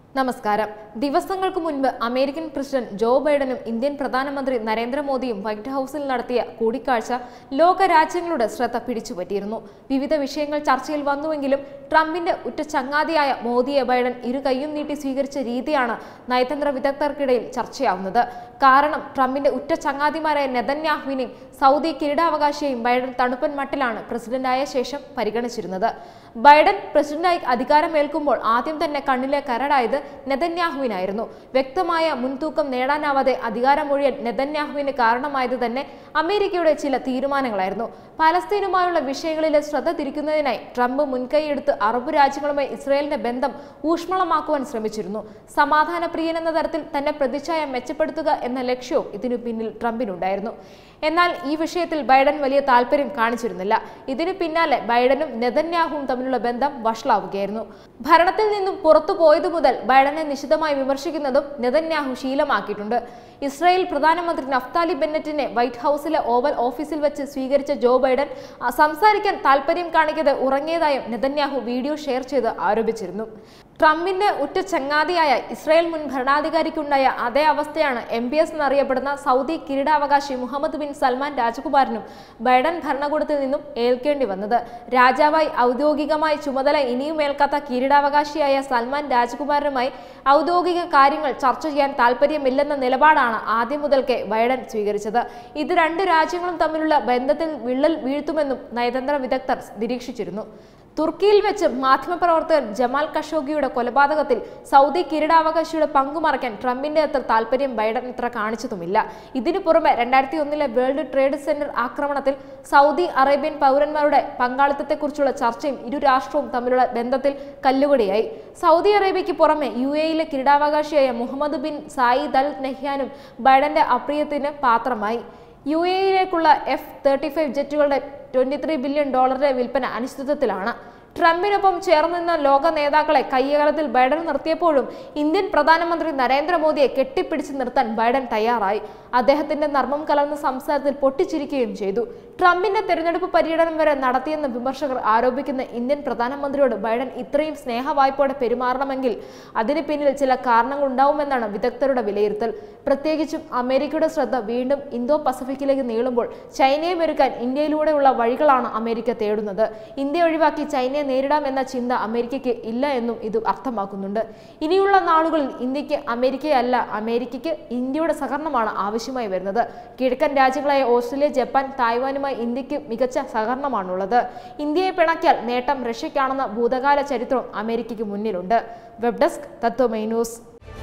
നമസ്കാരം ദിവസങ്ങൾക്ക് മുൻപ് അമേരിക്കൻ പ്രസിഡന്റ് ജോ ബൈഡനും ഇന്ത്യൻ പ്രധാനമന്ത്രി നരേന്ദ്രമോദിയും വൈറ്റ് ഹൌസിൽ നടത്തിയ കൂടിക്കാഴ്ച ലോക രാജ്യങ്ങളുടെ ശ്രദ്ധ പിടിച്ചുപറ്റിയിരുന്നു വിവിധ വിഷയങ്ങൾ ചർച്ചയിൽ വന്നുവെങ്കിലും ട്രംപിന്റെ ഉറ്റ ചങ്ങാതിയായ മോദിയെ ബൈഡൻ ഇരു കൈയും നീട്ടി സ്വീകരിച്ച രീതിയാണ് നയതന്ത്ര വിദഗ്ധർക്കിടയിൽ ചർച്ചയാവുന്നത് കാരണം ട്രംപിന്റെ ഉറ്റ ചങ്ങാതിമാരായ നെതന്യാഹുവിനെയും സൗദി കിരീടാവകാശിയെയും ബൈഡൻ തണുപ്പൻ മട്ടിലാണ് പ്രസിഡന്റായ ശേഷം പരിഗണിച്ചിരുന്നത് ബൈഡൻ പ്രസിഡന്റായി അധികാരമേൽക്കുമ്പോൾ ആദ്യം തന്നെ കണ്ണിലെ കരടായത് നെതന്യാഹുവിനായിരുന്നു വ്യക്തമായ മുൻതൂക്കം നേടാനാവാതെ അധികാരമൊഴിയാൻ നെതന്യാഹുവിന് കാരണമായത് തന്നെ അമേരിക്കയുടെ ചില തീരുമാനങ്ങളായിരുന്നു പലസ്തീനുമായുള്ള വിഷയങ്ങളിലെ ശ്രദ്ധ തിരിക്കുന്നതിനായി ട്രംപ് മുൻകൈയെടുത്ത് അറബ് രാജ്യങ്ങളുമായി ഇസ്രയേലിന്റെ ബന്ധം ഊഷ്മളമാക്കുവാൻ ശ്രമിച്ചിരുന്നു സമാധാനപ്രിയൻ എന്ന തരത്തിൽ തന്റെ പ്രതിച്ഛായ മെച്ചപ്പെടുത്തുക എന്ന ലക്ഷ്യവും ഇതിനു പിന്നിൽ ട്രംപിനുണ്ടായിരുന്നു എന്നാൽ ഈ വിഷയത്തിൽ ബൈഡൻ വലിയ താല്പര്യം കാണിച്ചിരുന്നില്ല ഇതിന് പിന്നാലെ ബൈഡനും നെതന്യാഹുവും തമ്മിലുള്ള ബന്ധം വഷളാവുകയായിരുന്നു ഭരണത്തിൽ നിന്നും പുറത്തു പോയതു മുതൽ ബൈഡനെ നിശിതമായി വിമർശിക്കുന്നതും നെതന്യാഹു ശീലമാക്കിയിട്ടുണ്ട് ഇസ്രായേൽ പ്രധാനമന്ത്രി നഫ്താലി ബെന്നറ്റിനെ വൈറ്റ് ഹൌസിലെ ഓവൽ ഓഫീസിൽ വെച്ച് സ്വീകരിച്ച ജോ ബൈഡൻ ആ, സംസാരിക്കാൻ താല്പര്യം കാണിക്കാതെ ഉറങ്ങിയതായും നെതന്യാഹു വീഡിയോ ഷെയർ ചെയ്ത് ആരോപിച്ചിരുന്നു ട്രംപിന്റെ ഉറ്റ ചങ്ങാതിയായ ഇസ്രായേൽ മുൻ ഭരണാധികാരിക്കുണ്ടായ അതേ അവസ്ഥയാണ് എം ബി എസ് എന്നറിയപ്പെടുന്ന സൗദി കിരീടാവകാശി മുഹമ്മദ് ബിൻ സൽമാൻ രാജകുമാരനും ബൈഡൻ ഭരണകൂടത്തിൽ നിന്നും ഏൽക്കേണ്ടി വന്നത് രാജാവായി ഔദ്യോഗികമായി ചുമതല ഇനിയും ഏൽക്കാത്ത കിരീടാവകാശിയായ സൽമാൻ രാജകുമാരനുമായി ഔദ്യോഗിക കാര്യങ്ങൾ ചർച്ച ചെയ്യാൻ താല്പര്യമില്ലെന്ന നിലപാടാണ് ആദ്യം മുതൽക്കേ ബൈഡൻ സ്വീകരിച്ചത് ഇത് രണ്ട് രാജ്യങ്ങളും തമ്മിലുള്ള ബന്ധത്തിൽ വിള്ളൽ വീഴ്ത്തുമെന്നും നയതന്ത്ര വിദഗ്ധർ നിരീക്ഷിച്ചിരുന്നു തുർക്കിയിൽ വെച്ച് മാധ്യമപ്രവർത്തകൻ ജമാൽ കഷോഗിയുടെ കൊലപാതകത്തിൽ സൗദി കിരീടാവകാശിയുടെ പങ്കുമറയ്ക്കാൻ ട്രംപിന്റെ അത്ര താല്പര്യം ബൈഡൻ ഇത്ര കാണിച്ചതുമില്ല ഇതിനു പുറമെ രണ്ടായിരത്തി ഒന്നിലെ വേൾഡ് ട്രേഡ് സെന്റർ ആക്രമണത്തിൽ സൗദി അറേബ്യൻ പൗരന്മാരുടെ പങ്കാളിത്തത്തെക്കുറിച്ചുള്ള ചർച്ചയും ഇരു രാഷ്ട്രവും തമ്മിലുള്ള ബന്ധത്തിൽ കല്ലുകടിയായി സൗദി അറേബ്യയ്ക്ക് പുറമെ യു എയിലെ കിരീടാവകാശിയായ മുഹമ്മദ് ബിൻ സായിദ് അൽ നെഹ്യാനും ബൈഡന്റെ അപ്രിയത്തിന് പാത്രമായി യു എയിലേക്കുള്ള എഫ് തേർട്ടി ഫൈവ് ജെറ്റുകളുടെ ട്വന്റി ത്രീ ബില്യൺ ഡോളറിന്റെ വിൽപ്പന അനിശ്ചിതത്വത്തിലാണ് ട്രംപിനൊപ്പം ചേർന്നിരുന്ന ലോക നേതാക്കളെ കയ്യകലത്തിൽ ബൈഡൻ നിർത്തിയപ്പോഴും ഇന്ത്യൻ പ്രധാനമന്ത്രി നരേന്ദ്രമോദിയെ കെട്ടിപ്പിടിച്ച് നിർത്താൻ ബൈഡൻ തയ്യാറായി അദ്ദേഹത്തിന്റെ നർമ്മം കലർന്ന സംസാരത്തിൽ പൊട്ടിച്ചിരിക്കുകയും ചെയ്തു ട്രംപിന്റെ തെരഞ്ഞെടുപ്പ് പര്യടനം വരെ നടത്തിയെന്ന് വിമർശകർ ആരോപിക്കുന്ന ഇന്ത്യൻ പ്രധാനമന്ത്രിയോട് ബൈഡൻ ഇത്രയും സ്നേഹവായ്പോടെ പെരുമാറണമെങ്കിൽ അതിന് പിന്നിൽ ചില കാരണങ്ങൾ ഉണ്ടാവുമെന്നാണ് വിദഗ്ധരുടെ വിലയിരുത്തൽ പ്രത്യേകിച്ചും അമേരിക്കയുടെ ശ്രദ്ധ വീണ്ടും ഇന്തോ പസഫിക്കിലേക്ക് നീളുമ്പോൾ ചൈനയെ മെരുക്കാൻ ഇന്ത്യയിലൂടെയുള്ള വഴികളാണ് അമേരിക്ക തേടുന്നത് ഇന്ത്യ ഒഴിവാക്കി ചൈനയെ നേരിടാം എന്ന ചിന്ത അമേരിക്കയ്ക്ക് ഇല്ല എന്നും ഇത് അർത്ഥമാക്കുന്നുണ്ട് ഇനിയുള്ള നാളുകളിൽ ഇന്ത്യക്ക് അമേരിക്കയല്ല അമേരിക്കയ്ക്ക് ഇന്ത്യയുടെ സഹകരണമാണ് ആവശ്യമായി വരുന്നത് കിഴക്കൻ രാജ്യങ്ങളായ ഓസ്ട്രേലിയ ജപ്പാൻ തായ്വാനുമായി ഇന്ത്യക്ക് മികച്ച സഹകരണമാണുള്ളത് ഇന്ത്യയെ പിണക്കിയാൽ നേട്ടം റഷ്യയ്ക്കാണെന്ന ഭൂതകാല ചരിത്രവും അമേരിക്കയ്ക്ക് മുന്നിലുണ്ട് വെബ് ഡെസ്ക് തത്വമൈ ന്യൂസ്